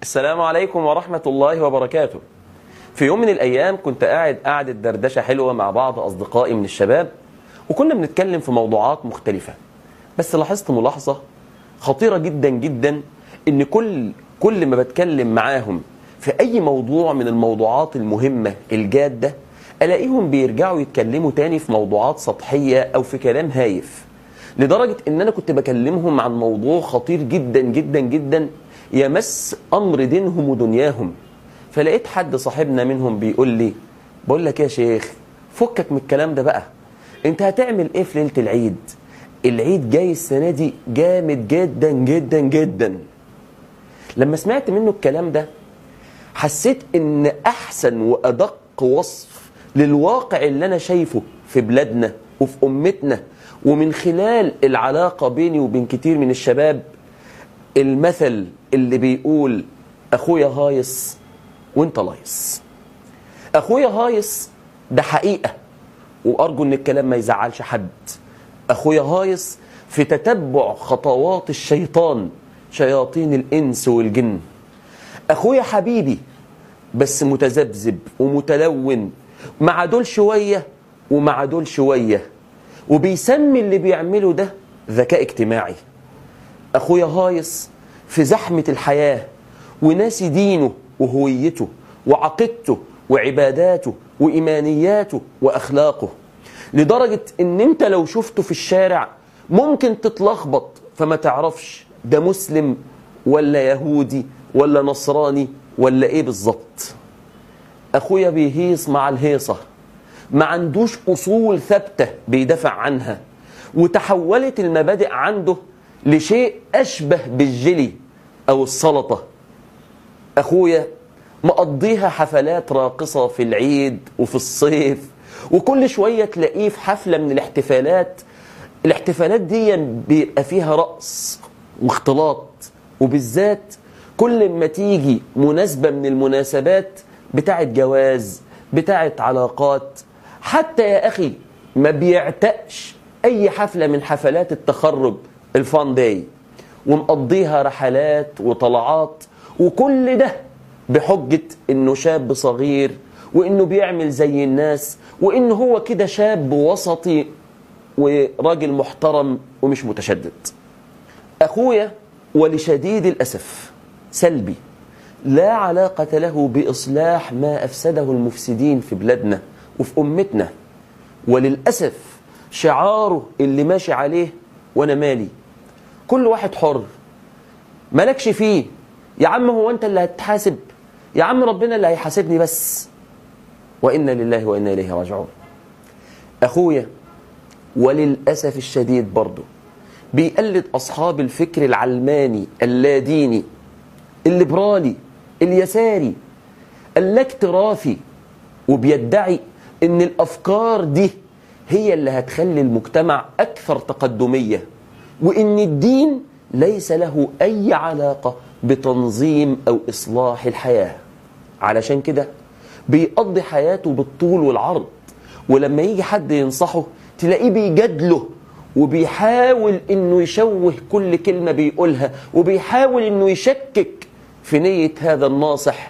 السلام عليكم ورحمة الله وبركاته في يوم من الأيام كنت قاعد قعدة دردشة حلوة مع بعض أصدقائي من الشباب وكنا بنتكلم في موضوعات مختلفة بس لاحظت ملاحظة خطيرة جدا جدا إن كل كل ما بتكلم معاهم في أي موضوع من الموضوعات المهمة الجادة ألاقيهم بيرجعوا يتكلموا تاني في موضوعات سطحية أو في كلام هايف لدرجة إن أنا كنت بكلمهم عن موضوع خطير جدا جدا جدا يمس أمر دينهم ودنياهم فلقيت حد صاحبنا منهم بيقول لي بقول لك يا شيخ فكك من الكلام ده بقى انت هتعمل ايه في ليلة العيد العيد جاي السنة دي جامد جدا جدا جدا لما سمعت منه الكلام ده حسيت ان احسن وادق وصف للواقع اللي انا شايفه في بلادنا وفي امتنا ومن خلال العلاقة بيني وبين كتير من الشباب المثل اللي بيقول اخويا هايص وانت لايص اخويا هايص ده حقيقة وارجو ان الكلام ما يزعلش حد اخويا هايص في تتبع خطوات الشيطان شياطين الانس والجن اخويا حبيبي بس متذبذب ومتلون مع دول شوية ومع دول شوية وبيسمي اللي بيعمله ده ذكاء اجتماعي اخويا هايص في زحمة الحياة وناسي دينه وهويته وعقيدته وعباداته وإيمانياته وأخلاقه لدرجة ان انت لو شفته في الشارع ممكن تتلخبط فما تعرفش ده مسلم ولا يهودي ولا نصراني ولا ايه بالظبط اخويا بيهيص مع الهيصة ما عندوش اصول ثابتة بيدافع عنها وتحولت المبادئ عنده لشيء اشبه بالجلي او السلطة اخويا مقضيها حفلات راقصة في العيد وفي الصيف وكل شوية تلاقيه في حفلة من الاحتفالات الاحتفالات دي بيبقى فيها رقص واختلاط وبالذات كل ما تيجي مناسبة من المناسبات بتاعت جواز بتاعت علاقات حتى يا أخي ما بيعتقش أي حفلة من حفلات التخرج الفان داي ومقضيها رحلات وطلعات وكل ده بحجة انه شاب صغير وانه بيعمل زي الناس وانه هو كده شاب وسطي وراجل محترم ومش متشدد اخويا ولشديد الاسف سلبي لا علاقة له بإصلاح ما أفسده المفسدين في بلادنا وفي أمتنا وللأسف شعاره اللي ماشي عليه وأنا مالي كل واحد حر مالكش فيه يا عم هو أنت اللي هتحاسب يا عم ربنا اللي هيحاسبني بس وإنا لله وإنا إليه راجعون أخويا وللأسف الشديد برضه بيقلد أصحاب الفكر العلماني اللاديني الليبرالي اليساري اللاكترافي وبيدعي ان الافكار دي هي اللي هتخلي المجتمع اكثر تقدميه وان الدين ليس له اي علاقه بتنظيم او اصلاح الحياه علشان كده بيقضي حياته بالطول والعرض ولما يجي حد ينصحه تلاقيه بيجادله وبيحاول انه يشوه كل كلمه بيقولها وبيحاول انه يشكك في نيه هذا الناصح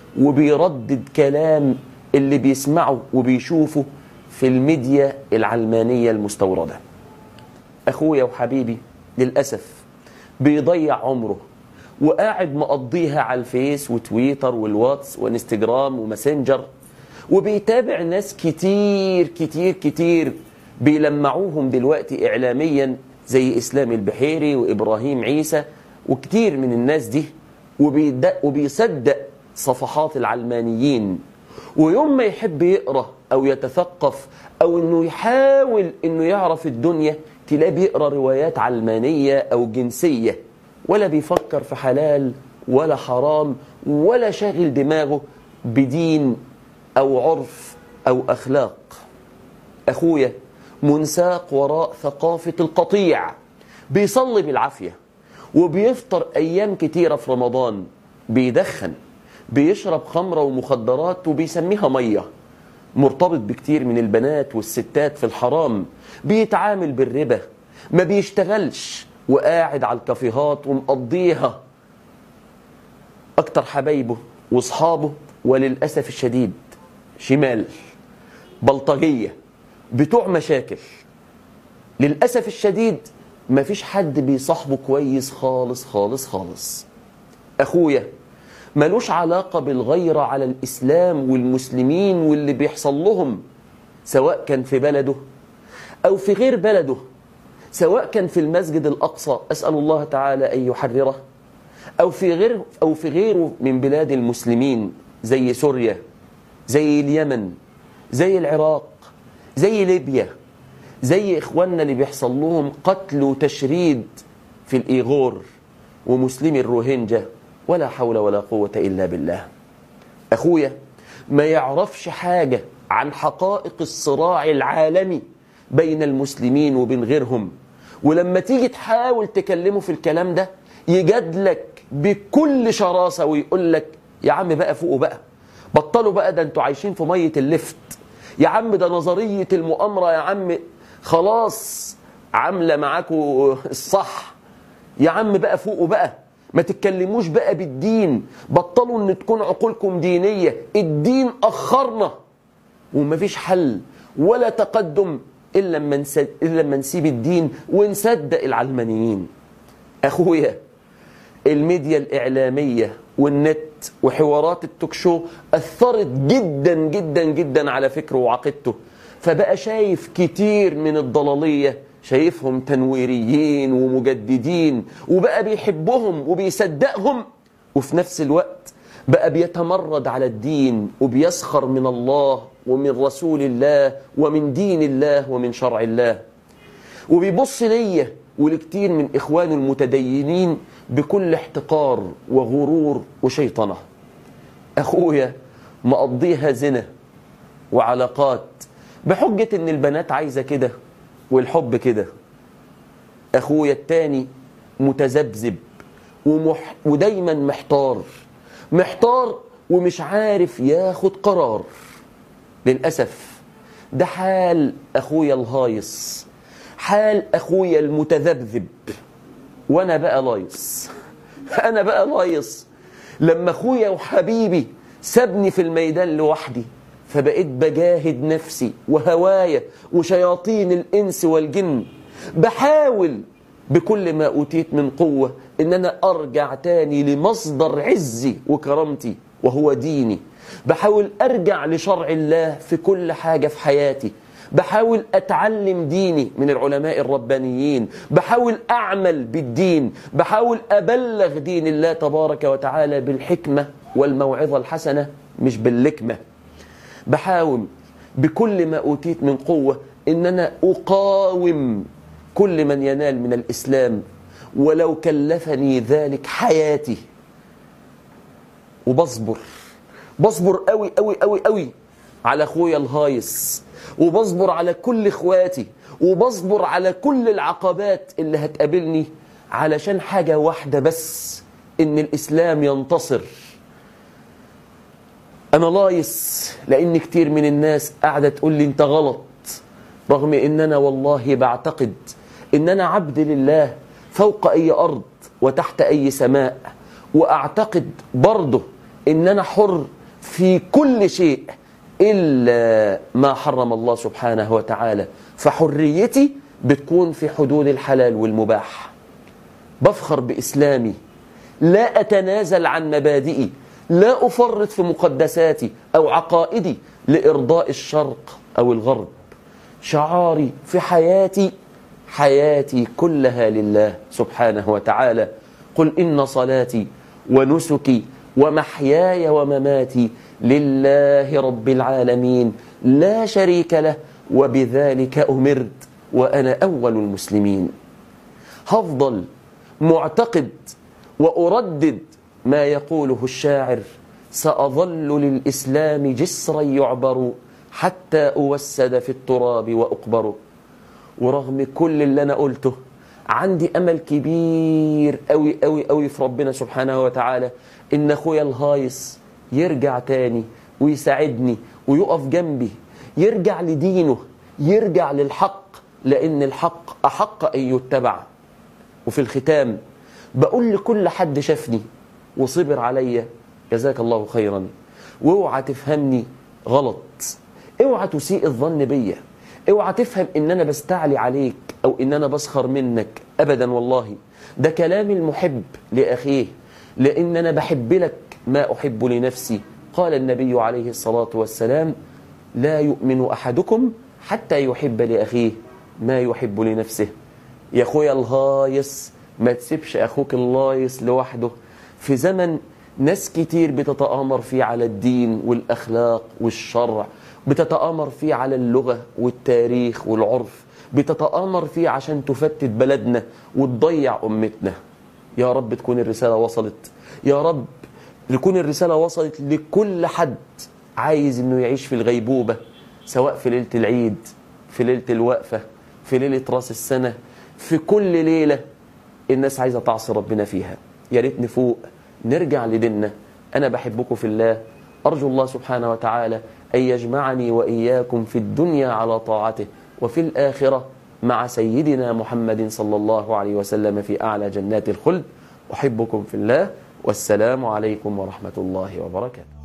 وبيردد كلام اللي بيسمعه وبيشوفه في الميديا العلمانيه المستورده اخويا وحبيبي للاسف بيضيع عمره وقاعد مقضيها على الفيس وتويتر والواتس وانستجرام وماسنجر وبيتابع ناس كتير كتير كتير بيلمعوهم دلوقتي إعلاميا زي إسلام البحيري وإبراهيم عيسى وكتير من الناس دي وبيصدق صفحات العلمانيين ويوم ما يحب يقرأ أو يتثقف أو أنه يحاول أنه يعرف الدنيا تلاقيه بيقرأ روايات علمانية أو جنسية ولا بيفكر في حلال ولا حرام ولا شاغل دماغه بدين أو عرف أو أخلاق أخويا منساق وراء ثقافة القطيع بيصلي بالعافية وبيفطر أيام كتيرة في رمضان بيدخن بيشرب خمرة ومخدرات وبيسميها مية مرتبط بكتير من البنات والستات في الحرام بيتعامل بالربا ما بيشتغلش وقاعد على الكافيهات ومقضيها أكتر حبايبه وأصحابه وللأسف الشديد شمال بلطجية بتوع مشاكل للأسف الشديد مفيش حد بيصاحبه كويس خالص خالص خالص أخويا ملوش علاقة بالغيرة على الإسلام والمسلمين واللي بيحصل لهم سواء كان في بلده أو في غير بلده سواء كان في المسجد الأقصى أسأل الله تعالى أن يحرره أو في غير أو في غيره من بلاد المسلمين زي سوريا زي اليمن زي العراق زي ليبيا زي إخواننا اللي بيحصل لهم قتل وتشريد في الإيغور ومسلمي الروهينجا ولا حول ولا قوة إلا بالله أخويا ما يعرفش حاجة عن حقائق الصراع العالمي بين المسلمين وبين غيرهم ولما تيجي تحاول تكلمه في الكلام ده يجادلك بكل شراسة ويقول لك يا عم بقى فوقوا بقى بطلوا بقى ده انتوا عايشين في مية اللفت يا عم ده نظرية المؤامرة يا عم خلاص عاملة معاكوا الصح يا عم بقى فوقوا بقى ما تتكلموش بقى بالدين بطلوا ان تكون عقولكم دينية الدين أخرنا ومفيش حل ولا تقدم إلا لما إلا لما نسيب الدين ونصدق العلمانيين أخويا الميديا الإعلامية والنت وحوارات التوكشو أثرت جدا جدا جدا على فكره وعقيدته فبقى شايف كتير من الضلالية شايفهم تنويريين ومجددين وبقى بيحبهم وبيصدقهم وفي نفس الوقت بقى بيتمرد على الدين وبيسخر من الله ومن رسول الله ومن دين الله ومن شرع الله وبيبص ليا ولكتير من إخوان المتدينين بكل احتقار وغرور وشيطنة أخويا مقضيها زنا وعلاقات بحجة إن البنات عايزة كده والحب كده أخويا التاني متذبذب ومح ودايما محتار محتار ومش عارف ياخد قرار للأسف ده حال أخويا الهايص حال أخويا المتذبذب وأنا بقى لايص أنا بقى لايص لما أخويا وحبيبي سابني في الميدان لوحدي فبقيت بجاهد نفسي وهوايا وشياطين الإنس والجن بحاول بكل ما أوتيت من قوة إن أنا أرجع تاني لمصدر عزي وكرامتي وهو ديني بحاول أرجع لشرع الله في كل حاجة في حياتي بحاول أتعلم ديني من العلماء الربانيين بحاول أعمل بالدين بحاول أبلغ دين الله تبارك وتعالى بالحكمة والموعظة الحسنة مش باللكمة بحاول بكل ما أوتيت من قوة إن أنا أقاوم كل من ينال من الإسلام ولو كلفني ذلك حياتي وبصبر بصبر قوي قوي قوي قوي على اخويا الهايص وبصبر على كل اخواتي وبصبر على كل العقبات اللي هتقابلني علشان حاجة واحدة بس ان الاسلام ينتصر انا لايص لان كتير من الناس قاعدة تقول لي انت غلط رغم ان انا والله بعتقد ان انا عبد لله فوق اي ارض وتحت اي سماء واعتقد برضه ان انا حر في كل شيء إلا ما حرم الله سبحانه وتعالى فحريتي بتكون في حدود الحلال والمباح بفخر بإسلامي لا أتنازل عن مبادئي لا أفرط في مقدساتي أو عقائدي لإرضاء الشرق أو الغرب شعاري في حياتي حياتي كلها لله سبحانه وتعالى قل إن صلاتي ونسكي ومحياي ومماتي لله رب العالمين لا شريك له وبذلك أمرت وأنا أول المسلمين هفضل معتقد وأردد ما يقوله الشاعر سأظل للإسلام جسرا يعبر حتى أوسد في التراب وأقبر ورغم كل اللي أنا قلته عندي أمل كبير أوي أوي أوي في ربنا سبحانه وتعالى إن أخويا الهايص يرجع تاني ويساعدني ويقف جنبي يرجع لدينه يرجع للحق لأن الحق أحق أن يتبع وفي الختام بقول لكل حد شافني وصبر عليا جزاك الله خيرا واوعى تفهمني غلط اوعى تسيء الظن بيا اوعى تفهم ان انا بستعلي عليك او ان انا بسخر منك ابدا والله ده كلام المحب لاخيه لان انا بحب لك ما احب لنفسي قال النبي عليه الصلاه والسلام لا يؤمن احدكم حتى يحب لاخيه ما يحب لنفسه يا اخويا الهايص ما تسيبش اخوك اللايص لوحده في زمن ناس كتير بتتآمر فيه على الدين والأخلاق والشرع بتتآمر فيه على اللغة والتاريخ والعرف بتتآمر فيه عشان تفتت بلدنا وتضيع أمتنا يا رب تكون الرسالة وصلت يا رب تكون الرسالة وصلت لكل حد عايز انه يعيش في الغيبوبة سواء في ليلة العيد في ليلة الوقفة في ليلة راس السنة في كل ليلة الناس عايزة تعصي ربنا فيها يا ريت نفوق نرجع لديننا أنا بحبكم في الله أرجو الله سبحانه وتعالى أن يجمعني وإياكم في الدنيا على طاعته وفي الآخرة مع سيدنا محمد صلى الله عليه وسلم في أعلى جنات الخلد أحبكم في الله والسلام عليكم ورحمة الله وبركاته